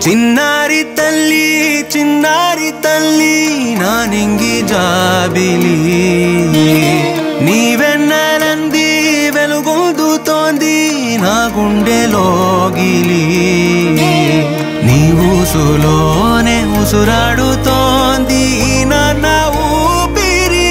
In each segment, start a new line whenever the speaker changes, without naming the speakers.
చిన్నారి తల్లి చిన్నారి తల్లి నా నింగి జాబిలి నీవెన్నెలంది వెలుగొందుతోంది నా గుండెలోగిలి నీ ఊసులోనే ఉసురాడుతోంది నా ఊపిరి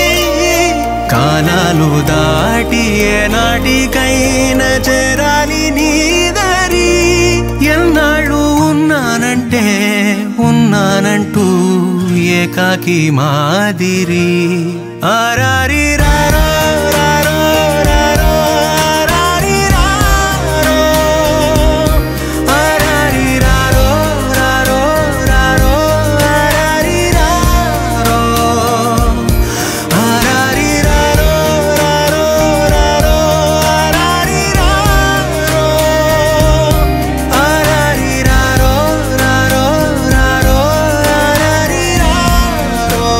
కాలాలు దాటి ఏనాటికైనా చేరాలి నీ దరి ఎన్నాళ్ళు ఉన్నానంటే ఉన్నానంటూ ఏకాకి మాదిరి ఆరారి రారో రారో రారో ఆరారి రారో ఆరారి రారో రారో రారో ఆరారి రారో ఆరారి రారో రారో రారో ఆరారి రారో ఆరారి రారో రారో రారో ఆరారి రారో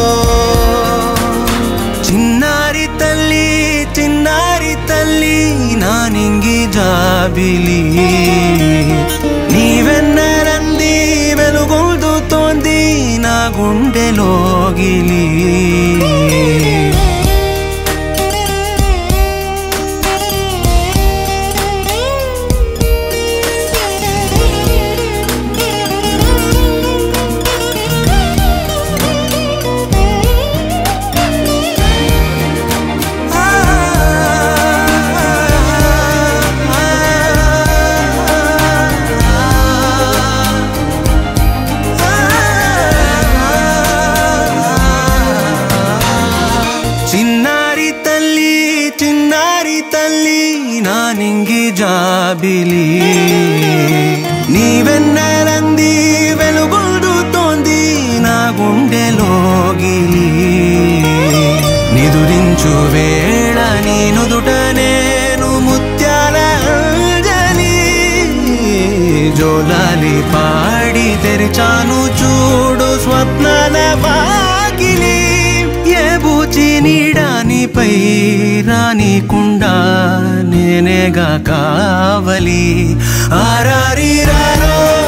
చిన్నారి తల్లి చిన్నారి తల్లి నా నింగి జాబిలి నీవెన్నరంది వెలుగొందుతోంది నా గుండెలోగిలి చిన్నారి తల్లి చిన్నారి తల్లి నా నింగి జాబిలి నీవెన్నెలంది వెలుగొందుతోంది నా గుండెలోగిలి నిదురించు వేళ నీ నుదుట నేను ముత్యాల అంజలి జోలాలి పాడి తెరిచాను చూడు స్వప్నాల వాకిలి ఏ బూచి నీడానిపై రానికుండా నేనేగా కావలి ఆరారి రారో